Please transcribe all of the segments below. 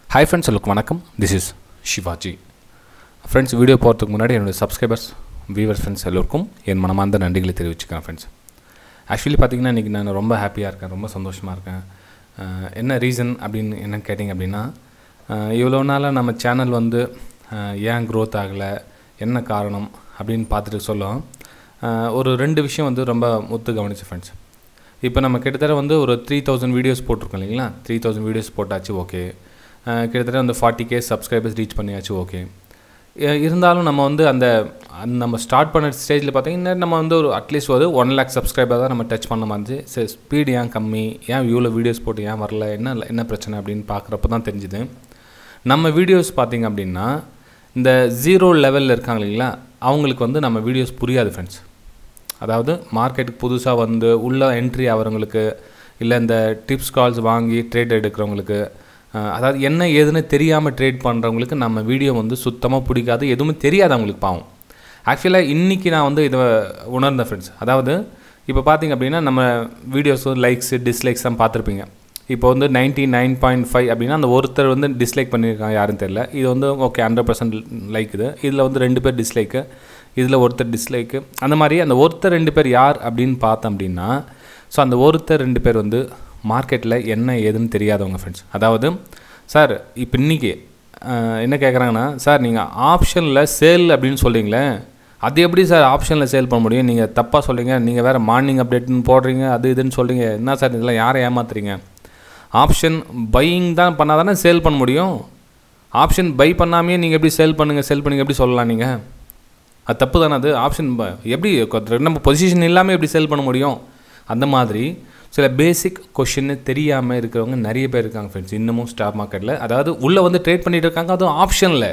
hi friends எல்லாருக்கும் வணக்கம் this is Shivaji friends video போகிறதுக்கு முன்னாடி என்னுடைய சப்ஸ்கிரைபர்ஸ் வியூவர்ஸ் ஃப்ரெண்ட்ஸ் எல்லோருக்கும் என் மனமார்ந்த நன்றிகளை தெரிவிச்சுக்கிறேன் ஃப்ரெண்ட்ஸ் ஆக்சுவலி பார்த்தீங்கன்னா இன்றைக்கி நான் ரொம்ப ஹாப்பியாக இருக்கேன் ரொம்ப சந்தோஷமாக இருக்கேன் அஹ் என்ன ரீசன் அப்படின்னு என்ன கேட்டிங்க அப்படின்னா அஹ் இவ்வளோ நாளாக நம்ம சேனல் வந்து அஹ் ஏன் க்ரோத் ஆகலை என்ன காரணம் அப்படின்னு பார்த்துட்டு சொல்லும் அஹ் ஒரு ரெண்டு விஷயம் வந்து ரொம்ப ஒத்து கவனிச்சு ஃப்ரெண்ட்ஸ் இப்போ நம்ம கிட்டத்தட்ட வந்து ஒரு த்ரீ தௌசண்ட் வீடியோஸ் போட்டிருக்கோம் இல்லைங்களா த்ரீ தௌசண்ட் வீடியோஸ் போட்டாச்சு ஓகே கிட்டத்தட்ட வந்து ஃபார்ட்டி கே சப்ஸ்கிரைபர்ஸ் ரீச் பண்ணியாச்சு ஓகே இருந்தாலும் நம்ம வந்து அந்த அந்த நம்ம ஸ்டார்ட் பண்ண ஸ்டேஜில் பார்த்தீங்கன்னா நம்ம வந்து ஒரு அட்லீஸ்ட் ஒரு ஒன் லேக் சப்ஸ்கிரைபர் தான் நம்ம டச் பண்ண மாதிரி சரி ஸ்பீடு ஏன் கம்மி ஏன் இவ்வளோ வீடியோஸ் போட்டு ஏன் வரல என்ன என்ன பிரச்சனை அப்படின்னு பார்க்குறப்ப தான் தெரிஞ்சுது நம்ம வீடியோஸ் பார்த்திங்க அப்படின்னா இந்த ஜீரோ லெவலில் இருக்காங்க இல்லைங்களா அவங்களுக்கு வந்து நம்ம வீடியோஸ் புரியாது ஃப்ரெண்ட்ஸ் அதாவது மார்க்கெட்டுக்கு புதுசாக வந்து உள்ளே என்ட்ரி ஆகிறவங்களுக்கு இல்லை இந்த டிப்ஸ் கால்ஸ் வாங்கி ட்ரேட் எடுக்கிறவங்களுக்கு அஹ், அதாவது என்ன ஏதுன்னு தெரியாமல் ட்ரேட் பண்ணுறவங்களுக்கு நம்ம வீடியோ வந்து சுத்தமாக பிடிக்காது எதுவுமே தெரியாது அவங்களுக்கு பாவம் ஆக்சுவலாக இன்றைக்கி நான் வந்து இதை உணர்ந்தேன் ஃப்ரெண்ட்ஸ் அதாவது இப்போ பார்த்தீங்க அப்படின்னா நம்ம வீடியோஸ் லைக்ஸ் டிஸ்லைக்ஸ் தான் பார்த்துருப்பீங்க இப்போ வந்து நைன்ட்டி நைன் பாயிண்ட் ஃபைவ் அப்படின்னா அந்த ஒருத்தர் வந்து டிஸ்லைக் பண்ணியிருக்காங்க யாரும் தெரியல இது வந்து ஓகே ஹண்ட்ரட் பர்சன்ட் லைக் இது இதில் வந்து ரெண்டு பேர் டிஸ்லைக்கு இதில் ஒருத்தர் டிஸ்லைக்கு அந்த மாதிரி அந்த ஒருத்தர் ரெண்டு பேர் யார் அப்படின்னு பார்த்தோம் அப்படின்னா ஸோ அந்த ஒருத்தர் ரெண்டு பேர் வந்து மார்க்கெட்டில் என்ன ஏதுன்னு தெரியாதவங்க ஃப்ரெண்ட்ஸ் அதாவது சார் இப்போ இன்றைக்கி என்ன கேட்குறாங்கன்னா சார் நீங்கள் ஆப்ஷனில் சேல் அப்படின்னு சொல்கிறீங்களே அது எப்படி சார் ஆப்ஷனில் சேல் பண்ண முடியும் நீங்கள் தப்பாக சொல்கிறீங்க நீங்கள் வேறு மார்னிங் அப்டேட்னு போடுறீங்க அது இதுன்னு சொல்கிறீங்க என்ன சார் இதெல்லாம் யாரை ஏமாத்துறீங்க ஆப்ஷன் பையிங் தான் பண்ணால் தானே சேல் பண்ண முடியும் ஆப்ஷன் பை பண்ணாமையே நீங்கள் எப்படி சேல் பண்ணுங்கள் சேல் பண்ணுங்க எப்படி சொல்லலாம் நீங்கள் அது தப்பு தானே அது ஆப்ஷன் எப்படி கொ- நம்ம பொசிஷன் இல்லாமல் எப்படி சேல் பண்ண முடியும் அந்த மாதிரி சில பேசிக் கொஷின் தெரியாமல் இருக்கிறவங்க நிறைய பேர் இருக்காங்க ஃப்ரெண்ட்ஸ் இன்னமும் ஸ்டாக் மார்க்கெட்டில் அதாவது உள்ளே வந்து ட்ரேட் பண்ணிட்டு இருக்காங்க அதுவும் ஆப்ஷனில்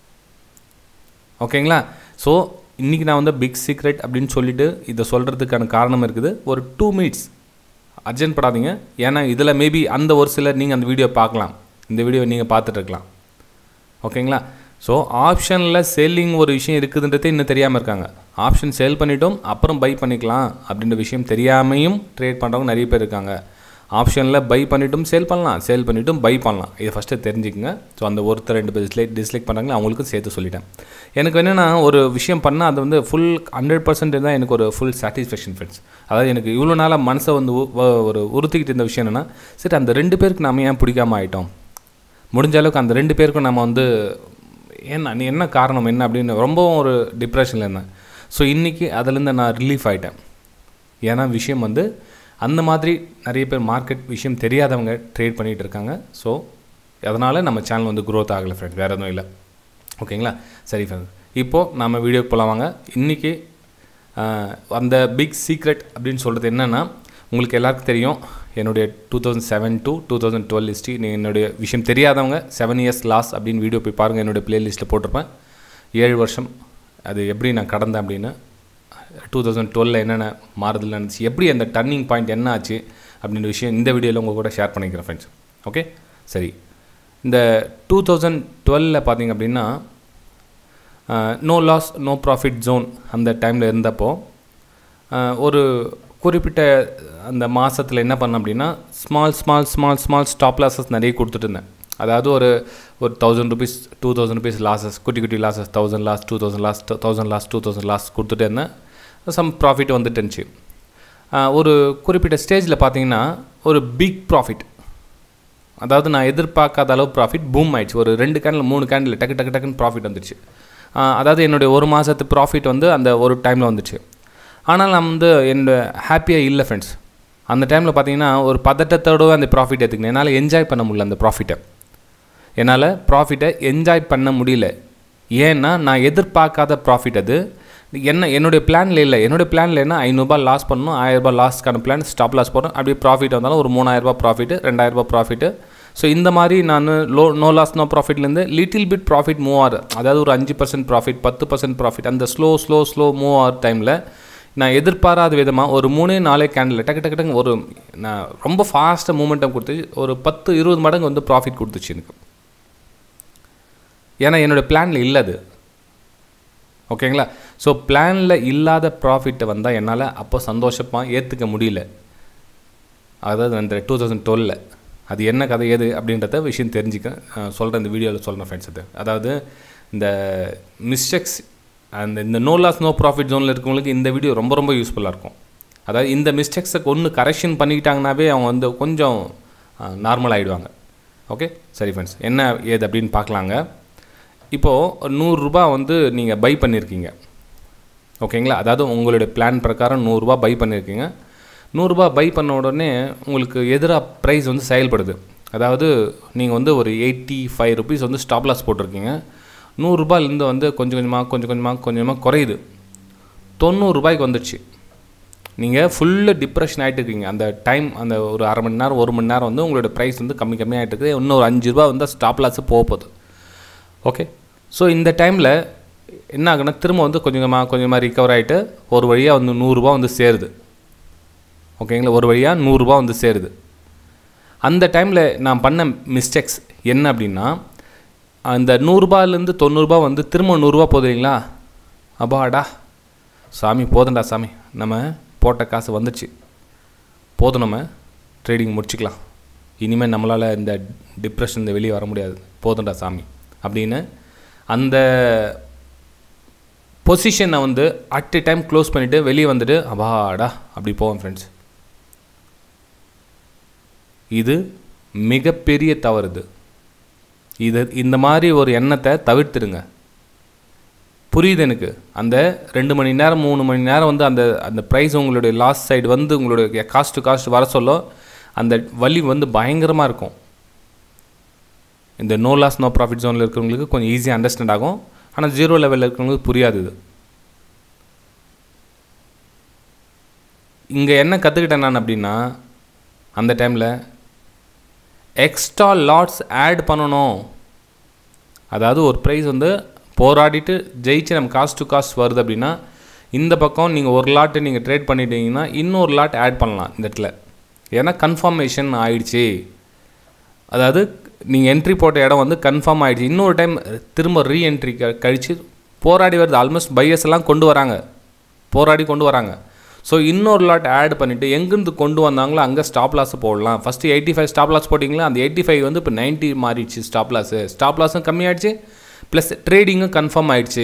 ஓகேங்களா ஸோ இன்றைக்கி நான் வந்து பிக் சீக்ரெட் அப்படின்னு சொல்லிட்டு இதை சொல்கிறதுக்கான காரணம் இருக்குது ஒரு டூ மினிட்ஸ் அர்ஜென்ட் படாதீங்க ஏன்னா இதில் மேபி அந்த ஒரு சிலர் நீங்கள் அந்த வீடியோ பார்க்கலாம் இந்த வீடியோ நீங்கள் பார்த்துட்டு இருக்கலாம் ஓகேங்களா ஸோ ஆப்ஷனில் செல்லிங் ஒரு விஷயம் இருக்குதுன்றதே இன்னும் தெரியாமல் இருக்காங்க ஆப்ஷன் சேல் பண்ணிட்டோம் அப்புறம் பை பண்ணிக்கலாம் அப்படின்ற விஷயம் தெரியாமையும் ட்ரேட் பண்ணுறவங்க நிறைய பேர் இருக்காங்க ஆப்ஷனில் பை பண்ணிட்டும் சேல் பண்ணலாம் சேல் பண்ணிட்டும் பை பண்ணலாம் இதை ஃபஸ்ட்டு தெரிஞ்சுக்கங்க ஸோ அந்த ஒருத்தர் ரெண்டு பேர் டிஸ்லைக் டிஸ்லைக் பண்ணுறாங்களோ அவங்களுக்கும் சேர்த்து சொல்லிட்டேன் எனக்கு என்னென்னா ஒரு விஷயம் பண்ணால் அது வந்து ஃபுல் ஹண்ட்ரட் பர்சன்ட் தான் எனக்கு ஒரு ஃபுல் சாட்டிஸ்ஃபேக்ஷன் ஃப்ரெண்ட்ஸ் அதாவது எனக்கு இவ்வளோ நாளாக மனசை வந்து உ- வ- ஒரு உறுத்திக்கிட்டு இருந்த விஷயம் என்னென்னா சரி அந்த ரெண்டு பேருக்கு நாம ஏன் பிடிக்காம ஆயிட்டோம் முடிஞ்ச அளவுக்கு அந்த ரெண்டு பேருக்கும் நம்ம வந்து என்ன நீ என்ன காரணம் என்ன அப்படின்னு ரொம்பவும் ஒரு டிப்ரெஷனில் இருந்தேன் ஸோ இன்றைக்கி அதுலேருந்து நான் ரிலீஃப் ஆகிட்டேன் ஏன்னா விஷயம் வந்து அந்த மாதிரி நிறைய பேர் மார்க்கெட் விஷயம் தெரியாதவங்க ட்ரேட் பண்ணிகிட்டு இருக்காங்க ஸோ அதனால் நம்ம சேனல் வந்து க்ரோத் ஆகலை ஃப்ரெண்ட்ஸ் வேறு எதுவும் இல்லை ஓகேங்களா சரி ஃப்ரெண்ட்ஸ் இப்போது நம்ம வீடியோக்கு போகலாம் வாங்க இன்றைக்கி அந்த பிக் சீக்ரெட் அப்படின்னு சொல்கிறது என்னென்னா உங்களுக்கு எல்லாருக்கும் தெரியும் என்னுடைய two thousand seven to two thousand twelve history நீங்கள் என்னுடைய விஷயம் தெரியாதவங்க செவன் இயர்ஸ் லாஸ் அப்படின்னு வீடியோ போய் பாருங்கள் என்னுடைய ப்ளேலிஸ்ட்டில் போட்டிருப்பேன் ஏழு வருஷம் அது எப்படி நான் கடந்தேன் அப்படின்னு டூ தௌசண்ட் டுவெலில் என்னென்ன மாறுதல் நடந்துச்சு எப்படி அந்த டர்னிங் பாயிண்ட் என்ன ஆச்சு அப்படின்ற விஷயம் இந்த வீடியோவில் உங்கள் கூட ஷேர் பண்ணிக்கிறேன் ஃப்ரெண்ட்ஸ் ஓகே சரி இந்த டூ தௌசண்ட் டுவெலில் பார்த்தீங்க அப்படின்னா no loss no profit zone அந்த டைமில் இருந்தப்போ அஹ், ஒரு குறிப்பிட்ட அந்த மாதத்தில் என்ன பண்ணேன் அப்படின்னா small small small small stop losses நிறைய கொடுத்துட்டு இருந்தேன் அதாவது ஒரு ஒரு thousand rupees two thousand rupees losses குட்டி குட்டி losses thousand loss two thousand loss thousand loss two thousand loss கொடுத்துட்டே இருந்தேன் சம் ப்ராஃபிட் வந்துட்டு இருந்துச்சு அஹ், ஒரு குறிப்பிட்ட ஸ்டேஜில் பார்த்தீங்கன்னா ஒரு பிக் ப்ராஃபிட் அதாவது நான் எதிர்பார்க்காத அளவு ப்ராஃபிட் பூம் ஆயிடுச்சு ஒரு ரெண்டு கேண்டில் மூணு கேண்டில் டக்கு டக்கு டக்குன்னு ப்ராஃபிட் வந்துடுச்சு ஆஹ் அதாவது என்னுடைய ஒரு மாதத்து ப்ராஃபிட் வந்து அந்த ஒரு டைமில் வந்துச்சு ஆனால் நான் வந்து என்னோட ஹாப்பியாக இல்லை ஃப்ரெண்ட்ஸ் அந்த டைமில் பார்த்தீங்கன்னா ஒரு பதட்டத்தோடு அந்த ப்ராஃபிட் எடுத்துக்கினேன் என்னால் என்ஜாய் பண்ண முடியல அந்த ப்ராஃபிட்டை என்னால் ப்ராஃபிட்டை என்ஜாய் பண்ண முடியல ஏன்னா நான் எதிர்பார்க்காத ப்ராஃபிட் அது என்ன என்னுடைய பிளானில் இல்லை என்னுடைய பிளானில் என்ன ஐநூறுரூபா லாஸ் பண்ணணும் ஆயிரரூபா லாஸ்க்கான பிளான் ஸ்டாப் லாஸ் போடுறோம் அப்படியே ப்ராஃபிட் வந்தாலும் ஒரு மூணாயிரரூபா ப்ராஃபிட்டு ரெண்டாயிரரூபா ப்ராஃபிட்டு ஸோ இந்த மாதிரி நான் லோ நோ லாஸ் நோ ப்ராஃபிட்லேருந்து லிட்டில் பிட் ப்ராஃபிட் மூவ் ஆகுது அதாவது ஒரு அஞ்சு பர்சன்ட் ப்ராஃபிட் பத்து பர்சன்ட் ப்ராஃபிட் அந்த ஸ்லோ ஸ்லோ ஸ்லோ மூவ் ஆகிற டைமில் நான் எதிர்பாராத விதமாக ஒரு மூணே நாலே கேண்டில் டக்கு டக்கு டக்கு ஒரு நான் ரொம்ப ஃபாஸ்ட்டாக மூமெண்டம் கொடுத்து ஒரு பத்து இருபது மடங்கு வந்து ப்ராஃபிட் கொடுத்துச்சு எனக்கு ஏன்னா என்னோடய பிளானில் இல்லை அது ஓகேங்களா ஸோ பிளானில் இல்லாத ப்ராஃபிட்டை வந்தால் என்னால் அப்போ சந்தோஷமாக ஏற்றுக்க முடியல அதாவது அந்த டூ தௌசண்ட் டுவெலில் அது என்ன கதை ஏது அப்படின்றத விஷயம் தெரிஞ்சுக்க சொல்கிறேன் இந்த வீடியோவில் சொல்கிறேன் ஃப்ரெண்ட்ஸ் அது அதாவது இந்த மிஸ்டேக்ஸ் அந்த இந்த நோ லாஸ் நோ ப்ராஃபிட் ஜோனில் இருக்கவங்களுக்கு இந்த வீடியோ ரொம்ப ரொம்ப யூஸ்ஃபுல்லாக இருக்கும் அதாவது இந்த மிஸ்டேக்ஸை ஒன்று கரெக்ஷன் பண்ணிக்கிட்டாங்கனாவே அவங்க வந்து கொஞ்சம் நார்மல் ஆகிடுவாங்க ஓகே சரி ஃப்ரெண்ட்ஸ் என்ன ஏது அப்படின்னு பார்க்கலாங்க இப்போது நூறுரூபா வந்து நீங்கள் பை பண்ணியிருக்கீங்க ஓகேங்களா அதாவது உங்களுடைய பிளான் பிரகாரம் நூறுரூபா பை பண்ணியிருக்கீங்க நூறுரூபா பை பண்ண உடனே உங்களுக்கு எதிராக ப்ரைஸ் வந்து செயல்படுது அதாவது நீங்கள் வந்து ஒரு எயிட்டி ஃபைவ் ருபீஸ் வந்து ஸ்டாப் லாஸ் போட்டிருக்கீங்க நூறுரூபாயிலேருந்து வந்து கொஞ்சம் கொஞ்சமாக கொஞ்சம் கொஞ்சமாக கொஞ்சமாக குறையுது தொண்ணூறுரூபாய்க்கு வந்துடுச்சு நீங்கள் ஃபுல்லு டிப்ரெஷன் ஆகிட்டு இருக்கீங்க அந்த டைம் அந்த ஒரு அரை மணி நேரம் ஒரு மணி நேரம் வந்து உங்களோட ப்ரைஸ் வந்து கம்மி கம்மியாகிட்டு இருக்குது இன்னும் ஒரு அஞ்சு ரூபா வந்து ஸ்டாப் லாஸு போக போகுது ஓகே ஸோ இந்த டைமில் என்ன ஆகுனா திரும்ப வந்து கொஞ்சமாக கொஞ்சமாக ரிகவர் ஆகிட்டு ஒரு வழியாக வந்து நூறுரூபா வந்து சேருது ஓகேங்களா ஒரு வழியாக நூறுரூபா வந்து சேருது அந்த டைமில் நான் பண்ண மிஸ்டேக்ஸ் என்ன அப்படின்னா அந்த நூறுரூபாலேருந்து தொண்ணூறுரூபா வந்து திரும்ப நூறுரூவா போதுங்களா அப்பாடா சாமி போதும்டா சாமி நம்ம போட்ட காசு வந்துச்சு போதும் நம்ம ட்ரேடிங் முடிச்சுக்கலாம் இனிமேல் நம்மளால் இந்த டிப்ரெஷன் இந்த வெளியே வர முடியாது போதும்டா சாமி அப்படின்னு அந்த பொசிஷனை வந்து அட் எ டைம் க்ளோஸ் பண்ணிவிட்டு வெளியே வந்துட்டு அபாடா அப்படி போவேன் ஃப்ரெண்ட்ஸ் இது மிகப்பெரிய தவறு இது இது இந்த மாதிரி ஒரு எண்ணத்தை தவிர்த்துடுங்க புரியுது எனக்கு அந்த ரெண்டு மணி நேரம் மூணு மணி நேரம் வந்து அந்த அந்த ப்ரைஸ் உங்களுடைய லாஸ்ட் சைடு வந்து உங்களுடைய காஸ்ட் டு காஸ்ட் வர சொல்ல அந்த வலி வந்து பயங்கரமாக இருக்கும் இந்த நோ லாஸ் நோ ப்ராஃபிட் ஜோனில் இருக்கிறவங்களுக்கு கொஞ்சம் ஈஸியாக அண்டர்ஸ்டாண்ட் ஆகும் ஆனால் ஜீரோ லெவலில் இருக்கிறவங்களுக்கு புரியாது இது இங்கே என்ன கற்றுக்கிட்டேன் நான் அப்படின்னா அந்த டைமில் எக்ஸ்ட்ரா லாட்ஸ் ஆட் பண்ணணும் அதாவது ஒரு ப்ரைஸ் வந்து போராடிட்டு ஜெயிச்சு நம்ம காஸ்ட் டு காஸ்ட் வருது அப்படின்னா இந்த பக்கம் நீங்கள் ஒரு லாட்டு நீங்கள் ட்ரேட் பண்ணிட்டீங்கன்னா இன்னொரு லாட் ஆட் பண்ணலாம் இந்த இடத்துல ஏன்னா கன்ஃபர்மேஷன் ஆயிடுச்சு அதாவது நீங்கள் என்ட்ரி போட்ட இடம் வந்து கன்ஃபார்ம் ஆகிடுச்சு இன்னொரு டைம் திரும்ப ரீஎன்ட்ரி க கழித்து போராடி வருது ஆல்மோஸ்ட் பையர்ஸ் எல்லாம் கொண்டு வராங்க போராடி கொண்டு வராங்க ஸோ இன்னொரு லாட் ஆட் பண்ணிவிட்டு எங்கேருந்து கொண்டு வந்தாங்களோ அங்கே ஸ்டாப் லாஸ் போடலாம் first eighty five stop loss போட்டிங்களா அந்த எயிட்டி ஃபைவ் வந்து இப்போ நைன்ட்டி மாறிடுச்சு ஸ்டாப் லாஸு ஸ்டாப் லாஸும் கம்மியாயிடுச்சு ப்ளஸ் ட்ரேடிங்கும் கன்ஃபார்ம் ஆயிடுச்சு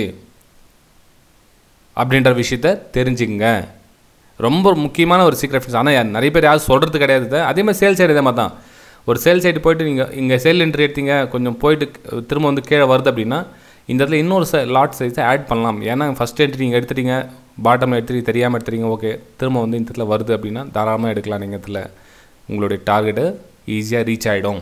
அப்படின்ற விஷயத்த தெரிஞ்சுங்க ரொம்ப முக்கியமான ஒரு சீக்ரெட் ஆனால் நிறைய பேர் யாரும் சொல்கிறது கிடையாது அதே மாதிரி சேல் சைடு இதே மாதிரி தான் ஒரு சேல் சைடு போயிட்டு நீங்கள் இங்கே சேல் என்ட்ரி எடுத்தீங்க கொஞ்சம் போயிட்டு திரும்ப வந்து கீழே வருது அப்படின்னா இந்த இடத்துல இன்னொரு ச லாட் சைஸை ஆட் பண்ணலாம் ஏன்னா ஃபஸ்ட் என்ட்ரி நீங்கள் எடுத்துட்டீங்க பாட்டமில் எடுத்துட்டு தெரியாமல் எடுத்துறீங்க ஓகே திரும்ப வந்து இந்த இடத்துல வருது அப்படின்னா தாராளமாக எடுக்கலாம் நீங்கள் இடத்துல உங்களுடைய டார்கெட்டு ஈஸியாக ரீச் ஆகிடும்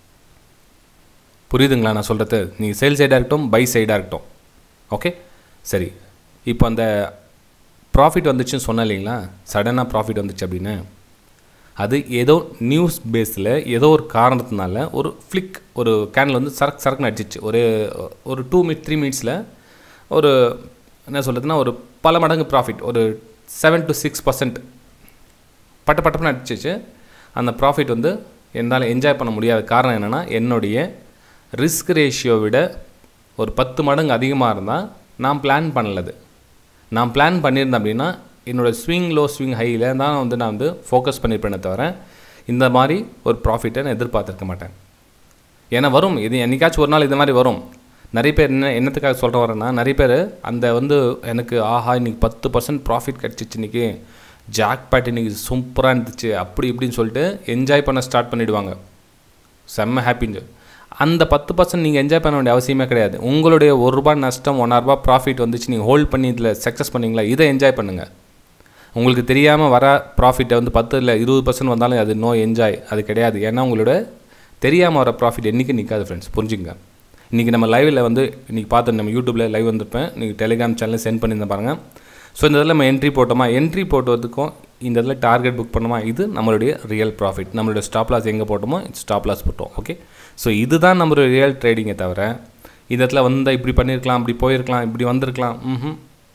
புரியுதுங்களா நான் சொல்கிறது நீங்கள் சேல் சைடாக இருக்கட்டும் பை சைடாக இருக்கட்டும் ஓகே சரி இப்போ அந்த ப்ராஃபிட் வந்துச்சுன்னு சொன்னேன் இல்லைங்களா சடனாக ப்ராஃபிட் வந்துச்சு அப்படின்னு அது ஏதோ நியூஸ் பேஸில் ஏதோ ஒரு காரணத்தினால ஒரு ஃப்ளிக் ஒரு கேனில் வந்து சரக்கு சரக்குன்னு அடிச்சிச்சு ஒரு ஒரு டூ மினிட் த்ரீ மினிட்ஸில் ஒரு என்ன சொல்கிறதுனா ஒரு பல மடங்கு ப்ராஃபிட் ஒரு செவன் டு சிக்ஸ் பர்சன்ட் பட்ட பட்டப்பன்னு அடிச்சிச்சு அந்த ப்ராஃபிட் வந்து என்னால் என்ஜாய் பண்ண முடியாத காரணம் என்னென்னா என்னுடைய ரிஸ்க் ரேஷியோ விட ஒரு பத்து மடங்கு அதிகமாக இருந்தால் நான் பிளான் பண்ணலது நான் பிளான் பண்ணியிருந்தேன் அப்படின்னா என்னோடய ஸ்விங் லோ ஸ்விங் ஹையில் தான் வந்து நான் வந்து ஃபோக்கஸ் பண்ணியிருப்பேனே தவிர இந்த மாதிரி ஒரு ப்ராஃபிட்டை நான் எதிர்பார்த்துருக்க மாட்டேன் ஏன்னா வரும் இது என்னைக்காச்சும் ஒரு நாள் இது மாதிரி வரும் நிறைய பேர் என்ன என்னத்துக்காக சொல்கிற வரேன்னா நிறைய பேர் அந்த வந்து எனக்கு ஆஹா இன்றைக்கி பத்து பர்சன்ட் ப்ராஃபிட் கிடச்சிச்சு இன்றைக்கி ஜாக் பேட் இன்றைக்கி சூப்பராக இருந்துச்சு அப்படி இப்படின்னு சொல்லிட்டு என்ஜாய் பண்ண ஸ்டார்ட் பண்ணிவிடுவாங்க செம்ம ஹாப்பின்னு அந்த பத்து பர்சன்ட் நீங்கள் என்ஜாய் பண்ண வேண்டிய அவசியமே கிடையாது உங்களுடைய ஒரு ரூபா நஷ்டம் ஒன்றாயிரரூபா ப்ராஃபிட் வந்துச்சு நீங்கள் ஹோல்ட் பண்ணி இதில் சக்ஸஸ் பண்ணிங்களா இதை என்ஜாய் பண்ணுங்கள் உங்களுக்கு தெரியாமல் வர ப்ராஃபிட்டை வந்து பத்து இல்லை இருபது பர்சன்ட் வந்தாலும் அது நோ என்ஜாய் அது கிடையாது ஏன்னா உங்களோட தெரியாமல் வர ப்ராஃபிட் என்றைக்கு நிற்காது ஃப்ரெண்ட்ஸ் புரிஞ்சுங்க இன்றைக்கி நம்ம லைவில் வந்து இன்றைக்கி பார்த்து நம்ம யூடியூப்பில் லைவ் வந்திருப்பேன் நீங்கள் டெலிகிராம் சேனலில் சென்ட் பண்ணியிருந்தேன் பாருங்கள் ஸோ இந்த இதில் நம்ம என்ட்ரி போட்டோமா என்ட்ரி போட்டதுக்கும் இந்த இதில் டார்கெட் புக் பண்ணுமா இது நம்மளுடைய ரியல் ப்ராஃபிட் நம்மளுடைய ஸ்டாப் லாஸ் எங்கே போட்டோமோ ஸ்டாப் லாஸ் போட்டோம் ஓகே ஸோ இதுதான் நம்மளுடைய ரியல் ட்ரேடிங்கை தவிர இந்த இடத்துல வந்தால் இப்படி பண்ணியிருக்கலாம் இப்படி போயிருக்கலாம் இப்படி வந்திருக்கலாம் ம்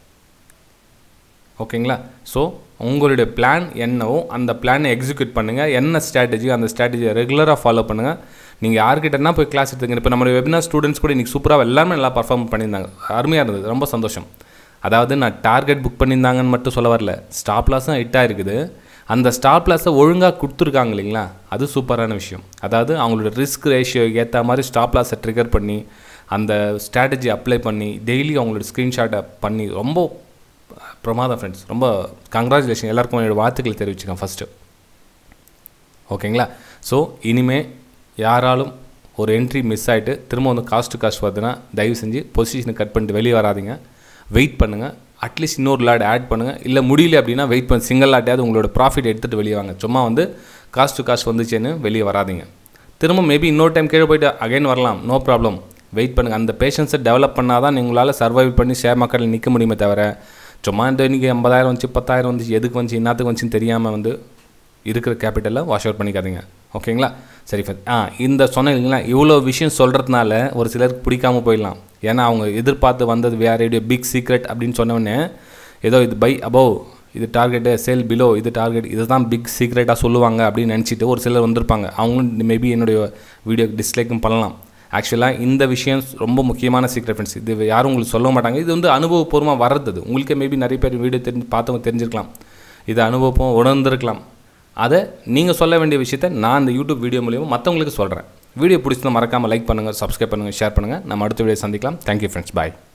ஓகேங்களா ஸோ உங்களுடைய பிளான் என்னவோ அந்த பிளானை எக்ஸிக்யூட் பண்ணுங்கள் என்ன ஸ்ட்ராட்டஜி அந்த ஸ்ட்ராட்டஜியை ரெகுலராக ஃபாலோ பண்ணுங்கள் நீங்கள் யார்கிட்டனா போய் கிளாஸ் எடுத்துங்க இப்போ நம்மளுடைய வெபினார் ஸ்டூடெண்ட்ஸ் கூட இன்றைக்கி சூப்பராக எல்லாருமே நல்லா பர்ஃபார்ம் பண்ணியிருந்தாங்க அருமையாக இருந்தது ரொம்ப சந்தோஷம் அதாவது நான் டார்கெட் புக் பண்ணியிருந்தாங்கன்னு மட்டும் சொல்ல வரல ஸ்டாப் லாஸும் ஹிட்டாக இருக்குது அந்த ஸ்டாப் லாஸை ஒழுங்காக கொடுத்துருக்காங்க இல்லைங்களா அது சூப்பரான விஷயம் அதாவது அவங்களோட ரிஸ்க் ரேஷியோ ஏற்ற மாதிரி ஸ்டாப் லாஸை ட்ரிகர் பண்ணி அந்த ஸ்ட்ராட்டஜி அப்ளை பண்ணி டெய்லி அவங்களோட ஸ்க்ரீன்ஷாட்டை பண்ணி ரொம்ப பிரமாதம் ஃப்ரெண்ட்ஸ் ரொம்ப கங்க்ராச்சுலேஷன் எல்லாருக்கும் என்னோடய வாழ்த்துக்களை தெரிவிச்சுக்கேன் ஃபஸ்ட்டு ஓகேங்களா ஸோ இனிமே யாராலும் ஒரு என்ட்ரி மிஸ் ஆகிட்டு திரும்ப வந்து காஸ்ட் டு காஸ்ட் வருதுன்னா தயவு செஞ்சு பொசிஷனை கட் பண்ணிட்டு வெளியே வராதீங்க வெயிட் பண்ணுங்கள் அட்லீஸ்ட் இன்னொரு லாட் ஆட் பண்ணுங்கள் இல்லை முடியல அப்படின்னா வெயிட் பண்ணி சிங்கிள் லாட்டையாவது உங்களோட ப்ராஃபிட் எடுத்துகிட்டு வெளியே வாங்க சும்மா வந்து காஸ்ட் டு காஸ்ட் வந்துச்சேன்னு வெளியே வராதீங்க திரும்ப மேபி இன்னொரு டைம் கீழே போயிட்டு அகைன் வரலாம் நோ ப்ராப்ளம் வெயிட் பண்ணுங்கள் அந்த பேஷன்ஸை டெவலப் பண்ணால் தான் உங்களால் சர்வைவ் பண்ணி ஷேர் மார்க்கெட்டில் நிற்க முடியுமே தவிர சும்மா இந்த இன்றைக்கி ஐம்பதாயிரம் வந்துச்சு பத்தாயிரம் வந்துச்சு எதுக்கு வந்துச்சு என்னத்துக்கு வந்துச்சுன்னு தெரியாமல் வந்து இருக்கிற கேபிட்டலை வாஷ் அவுட் பண்ணிக்காதீங்க ஓகேங்களா சரி ஃபர் ஆ இந்த சொன்ன இல்லைங்களா இவ்வளோ விஷயம் சொல்கிறதுனால ஒரு சிலருக்கு பிடிக்காம போயிடலாம் ஏன்னா அவங்க எதிர்பார்த்து வந்தது வேறு ஐடியா பிக் சீக்ரெட் அப்படின்னு சொன்னவொடனே ஏதோ இது பை அபவ் இது டார்கெட்டு சேல் பிலோ இது டார்கெட் இதுதான் பிக் சீக்ரெட்டாக சொல்லுவாங்க அப்படின்னு நினச்சிட்டு ஒரு சிலர் வந்திருப்பாங்க அவங்களும் மேபி என்னுடைய வீடியோ டிஸ்லைக்கும் பண்ணலாம் ஆக்சுவலாக இந்த விஷயம் ரொம்ப முக்கியமான சீக்ரெட் ஃப்ரெண்ட்ஸ் இது யாரும் உங்களுக்கு சொல்ல மாட்டாங்க இது வந்து அனுபவபூர்வமாக வர்றது உங்களுக்கே மேபி நிறைய பேர் வீடியோ தெரிஞ்சு பார்த்தவங்க தெரிஞ்சிருக்கலாம் இது அனுபவம் உணர்ந்திருக்கலாம் அதை நீங்கள் சொல்ல வேண்டிய விஷயத்த நான் இந்த யூடியூப் வீடியோ மூலியமாக மற்றவங்களுக்கு சொல்கிறேன் வீடியோ பிடிச்சிருந்தா மறக்காமல் லைக் பண்ணுங்கள் சப்ஸ்கிரைப் பண்ணுங்கள் ஷேர் பண்ணுங்கள் நம்ம அடுத்த வீடியோ சந்திக்கலாம் தேங்க்யூ ஃப்ரெண்ட்ஸ் பாய்